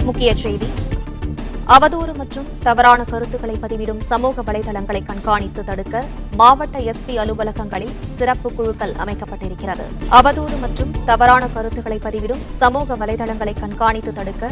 முக்கிய செய்தி அவதூறு மற்றும் தவறான கருத்துக்களை பதிவிடும் சமூக வலைதளங்களை கண்காணித்து தடுக்க மாவட்ட எஸ்பி அலுவலகங்களில் சிறப்பு குழுக்கள் அமைக்கப்பட்டிருக்கிறது அவதூறு மற்றும் தவறான கருத்துக்களை பதிவிடும் சமூக வலைதளங்களை கண்காணித்து தடுக்க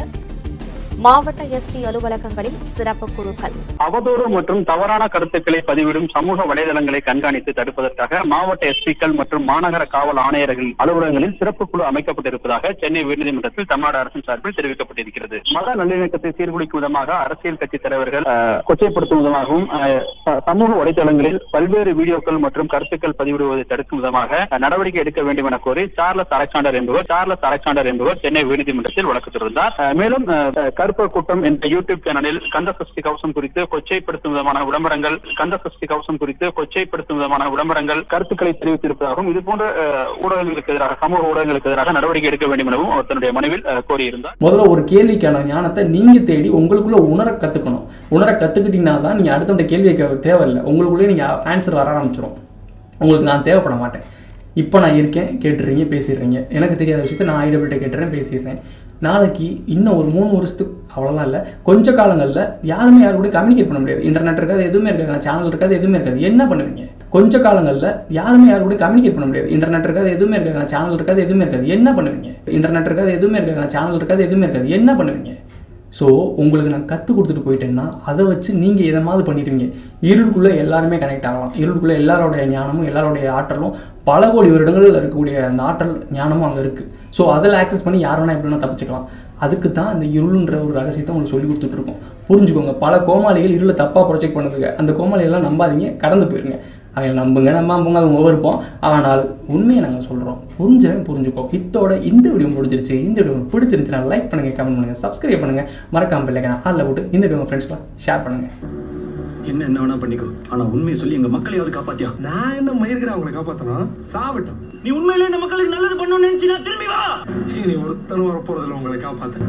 மாவட்ட எஸ்பி அலுவலகங்களில் சிறப்பு குழுக்கள் அவதூறு மற்றும் தவறான கருத்துக்களை பதிவிடும் சமூக வலைதளங்களை கண்காணித்து தடுப்பதற்காக மாவட்ட எஸ்பிக்கள் மற்றும் மாநகர காவல் ஆணையர்கள் அலுவலகங்களில் சிறப்பு குழு அமைக்கப்பட்டிருப்பதாக சென்னை உயர்நீதிமன்றத்தில் தமிழ்நாடு அரசின் சார்பில் தெரிவிக்கப்பட்டிருக்கிறது மத நல்லிணக்கத்தை சீர்குலைக்கும் விதமாக அரசியல் கட்சி தலைவர்கள் அஹ், கொச்சைப்படுத்தும் விதமாகவும் அஹ், ச- சமூக வலைதளங்களில் பல்வேறு வீடியோக்கள் மற்றும் கருத்துக்கள் பதிவிடுவதை தடுக்கும் விதமாக அஹ், நடவடிக்கை எடுக்க வேண்டும் என கோரி சார்லஸ் அலெக்சாண்டர் என்பவர் சார்லஸ் அலெக்சாண்டர் என்பவர் சென்னை உயர்நீதிமன்றத்தில் வழக்கு தொடர்ந்தார் அஹ், மேலும் அஹ், கருப்பர் கூட்டம் என்ற யூடியூப் சேனலில் கந்த சஷ்டி கவசம் குறித்து கொச்சைப்படுத்தும் விதமான விளம்பரங்கள் கந்த சஷ்டி கவசம் குறித்து கொச்சைப்படுத்தும் விதமான விளம்பரங்கள் கருத்துக்களை தெரிவித்திருப்பதாகவும் இது போன்ற அஹ், ஊடகங்களுக்கு எதிராக சமூக ஊடகங்களுக்கு எதிராக நடவடிக்கை எடுக்க வேண்டும் எனவும் அவர் தன்னுடைய மனுவில் அஹ், கோரியிருந்தார் முதல்ல ஒரு கேள்விக்கான ஞானத்தை நீங்க தேடி உங்களுக்குள்ள உணர கத்துக்கணும் உணர கத்துக்கிட்டீங்கன்னா தான் நீங்க அடுத்தவங்க கேள்வி கேட்க தேவையில்லை உங்களுக்குள்ளே நீங்க ஆன்சர் வர ஆரம்பிச்சிடும் உங்களுக்கு நான் தேவைப்பட மாட்டேன் இப்போ நான் இருக்கேன் கேட்டுறீங்க பேசிடுறீங்க எனக்கு தெரியாத விஷயத்த நான் ஐடபிள்கிட்ட கேட்டுறேன் பேசிடுறேன் நாளைக்கு இன்னும் ஒரு மூணு வருஷத்துக்கு அவ்வளோலாம் இல்லை கொஞ்ச காலங்களில் யாருமே யாரு கூட கம்யூனிகேட் பண்ண முடியாது இன்டர்நெட் இருக்காது எதுவுமே இருக்காது சேனல் இருக்காது எதுவுமே இருக்காது என்ன பண்ணுவீங்க கொஞ்ச காலங்களில் யாருமே யாரு கூட கம்யூனிகேட் பண்ண முடியாது இன்டர்நெட் இருக்காது எதுவுமே இருக்காது சேனல் இருக்காது எதுவுமே இருக்காது என்ன பண்ணுவீங்க இன்டர்நெட் இருக்காது எதுவுமே இருக்காது சேனல் இருக்காது எதுவுமே இருக்காது என்ன பண்ணுவீங்க ஸோ உங்களுக்கு நான் கற்றுக் கொடுத்துட்டு போயிட்டேன்னா அதை வச்சு நீங்கள் எதமாவது பண்ணிடுவீங்க இருளுக்குள்ளே எல்லாருமே கனெக்ட் ஆகலாம் இருளுக்குள்ளே எல்லாரோடைய ஞானமும் எல்லாரோடைய ஆற்றலும் பல கோடி வருடங்களில் இருக்கக்கூடிய அந்த ஆற்றல் ஞானமும் அங்கே இருக்குது ஸோ அதில் ஆக்சஸ் பண்ணி யார் வேணா எப்படி வேணா தப்பிச்சுக்கலாம் அதுக்கு தான் இந்த இருளுன்ற ஒரு ரகசியத்தை உங்களுக்கு சொல்லி கொடுத்துட்டு இருக்கோம் புரிஞ்சுக்கோங்க பல கோமாளிகள் இருளை தப்பாக ப்ரொஜெக்ட் பண்ணுதுங்க அந்த கோமாளிகள்லாம் நம்பாதீங்க கடந்து போயிருங்க அவங்க நம்புங்க நம்பாம்புங்க அது உங்க விருப்பம் ஆனால் உண்மையை நாங்கள் சொல்கிறோம் புரிஞ்சவன் புரிஞ்சுக்கோ இத்தோட இந்த வீடியோ முடிஞ்சிருச்சு இந்த வீடியோ உங்களுக்கு பிடிச்சிருந்துச்சுன்னா லைக் பண்ணுங்க கமெண்ட் பண்ணுங்க சப்ஸ்கிரைப் பண்ணுங்க மறக்காம பிள்ளைங்க ஆளில் விட்டு இந்த வீடியோ உங்கள் ஃப்ரெண்ட்ஸ்லாம் ஷேர் பண்ணுங்க என்ன என்ன வேணா பண்ணிக்கோ ஆனா உண்மையை சொல்லி எங்க மக்களையாவது காப்பாத்தியா நான் என்ன மயிர்கிட அவங்களை காப்பாத்தணும் சாவட்டும் நீ உண்மையிலே இந்த மக்களுக்கு நல்லது பண்ணணும்னு நினைச்சு நான் திரும்பி வா இனி ஒருத்தனும் வரப்போறதில்ல உங்களை காப்பாத்த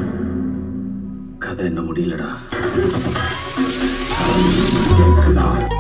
கதை என்ன முடியலடா கேக்குதா